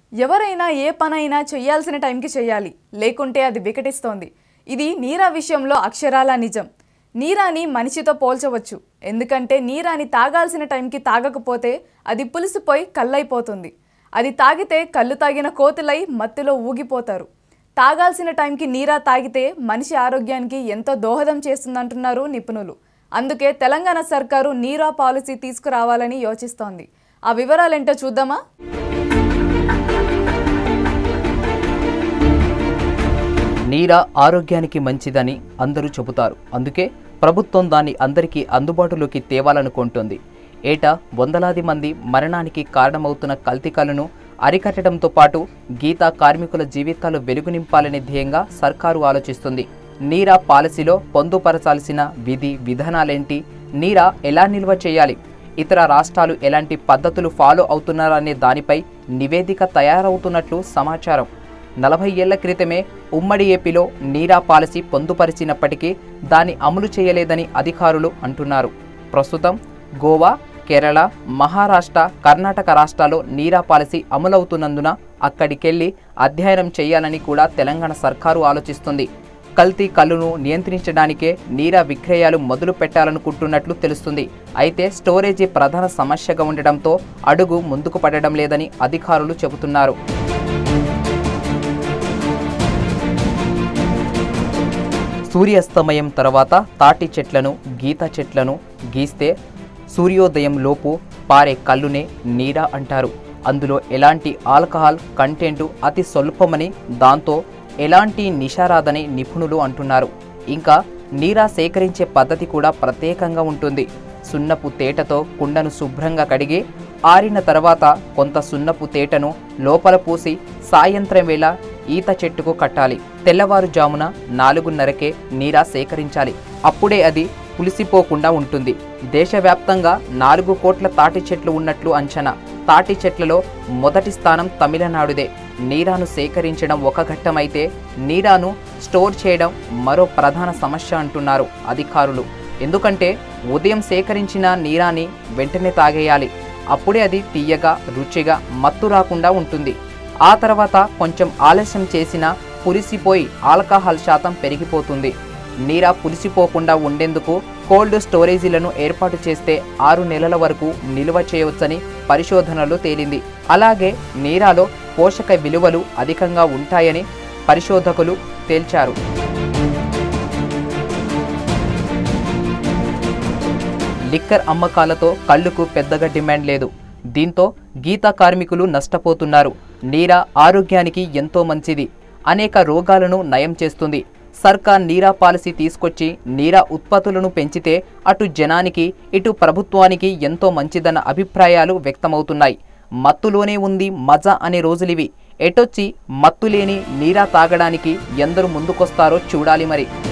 ఎవరైనా ఏ పనైనా చేయాల్సిన టైంకి చేయాలి లేకుంటే అది వికటిస్తోంది ఇది నీరా విషయంలో అక్షరాల నిజం నీరాని మనిషితో పోల్చవచ్చు ఎందుకంటే నీరాని తాగాల్సిన టైంకి తాగకపోతే అది పులిసిపోయి కళ్ళైపోతుంది అది తాగితే కళ్ళు తాగిన కోతులై మత్తులో ఊగిపోతారు తాగాల్సిన టైంకి నీరా తాగితే మనిషి ఆరోగ్యానికి ఎంతో దోహదం చేస్తుందంటున్నారు నిపుణులు అందుకే తెలంగాణ సర్కారు నీరా పాలసీ తీసుకురావాలని యోచిస్తోంది ఆ వివరాలేంటో చూద్దామా నీర ఆరోగ్యానికి మంచిదని అందరూ చెబుతారు అందుకే ప్రభుత్వం దాన్ని అందరికీ అందుబాటులోకి తేవాలనుకుంటుంది ఏటా వందలాది మంది మరణానికి కారణమవుతున్న కల్తీకాలను అరికట్టడంతో పాటు గీతా కార్మికుల జీవితాలు వెలుగు నింపాలనే ధ్యేయంగా సర్కారు ఆలోచిస్తుంది నీరా పాలసీలో పొందుపరచాల్సిన విధి విధానాలేంటి నీరా ఎలా నిల్వ చేయాలి ఇతర రాష్ట్రాలు ఎలాంటి పద్ధతులు ఫాలో అవుతున్నారనే దానిపై నివేదిక తయారవుతున్నట్లు సమాచారం నలభై ఏళ్ల క్రితమే ఉమ్మడి ఏపీలో నీరా పాలసీ పొందుపరిచినప్పటికీ దాన్ని అమలు చేయలేదని అధికారులు అంటున్నారు ప్రస్తుతం గోవా కేరళ మహారాష్ట్ర కర్ణాటక రాష్ట్రాల్లో నీరా పాలసీ అమలవుతున్నందున అక్కడికెళ్లి అధ్యయనం చేయాలని కూడా తెలంగాణ సర్కారు ఆలోచిస్తుంది కల్తీ కల్లును నియంత్రించడానికే నీరా విక్రయాలు మొదలు పెట్టాలనుకుంటున్నట్లు తెలుస్తుంది అయితే స్టోరేజీ ప్రధాన సమస్యగా ఉండడంతో అడుగు ముందుకు పడడం లేదని అధికారులు చెబుతున్నారు సూర్యాస్తమయం తర్వాత తాటి చెట్లను గీత చెట్లను గీస్తే సూర్యోదయం లోపు పారే కళ్ళునే నీరా అంటారు అందులో ఎలాంటి ఆల్కహాల్ కంటెంట్ అతి స్వల్పమని దాంతో ఎలాంటి నిషారాదని నిపుణులు అంటున్నారు ఇంకా నీరా సేకరించే పద్ధతి కూడా ప్రత్యేకంగా ఉంటుంది సున్నపు తేటతో కుండను శుభ్రంగా కడిగి ఆరిన తర్వాత కొంత సున్నపు తేటను లోపల పూసి సాయంత్రం వేళ ఈత చెట్టుకు కట్టాలి తెల్లవారుజామున నాలుగున్నరకే నీరా సేకరించాలి అప్పుడే అది పులిసిపోకుండా ఉంటుంది దేశవ్యాప్తంగా నాలుగు కోట్ల తాటి చెట్లు ఉన్నట్లు అంచనా తాటి చెట్లలో మొదటి స్థానం తమిళనాడుదే నీరాను సేకరించడం ఒక ఘట్టమైతే నీరాను స్టోర్ చేయడం మరో ప్రధాన సమస్య అంటున్నారు అధికారులు ఎందుకంటే ఉదయం సేకరించిన నీరాని వెంటనే తాగేయాలి అప్పుడే అది తీయగా రుచిగా మత్తు రాకుండా ఉంటుంది ఆ తర్వాత కొంచెం ఆలస్యం చేసినా పులిసిపోయి ఆల్కహాల్ శాతం పెరిగిపోతుంది నీరా పులిసిపోకుండా ఉండేందుకు కోల్డ్ స్టోరేజీలను ఏర్పాటు చేస్తే ఆరు నెలల వరకు నిల్వ చేయవచ్చని పరిశోధనలో తేలింది అలాగే నీరాలో పోషక విలువలు అధికంగా ఉంటాయని పరిశోధకులు తేల్చారు లిక్కర్ అమ్మకాలతో కళ్ళుకు పెద్దగా డిమాండ్ లేదు దీంతో గీతా కార్మికులు నష్టపోతున్నారు నీరా ఆరోగ్యానికి ఎంతో మంచిది అనేక రోగాలను నయం చేస్తుంది సర్కార్ నీరా పాలసీ తీసుకొచ్చి నీరా ఉత్పత్తులను పెంచితే అటు జనానికి ఇటు ప్రభుత్వానికి ఎంతో మంచిదన్న అభిప్రాయాలు వ్యక్తమవుతున్నాయి మత్తులోనే ఉంది మజా అనే రోజులివి ఎటొచ్చి మత్తు లేని నీరా తాగడానికి ఎందరు ముందుకొస్తారో చూడాలి మరి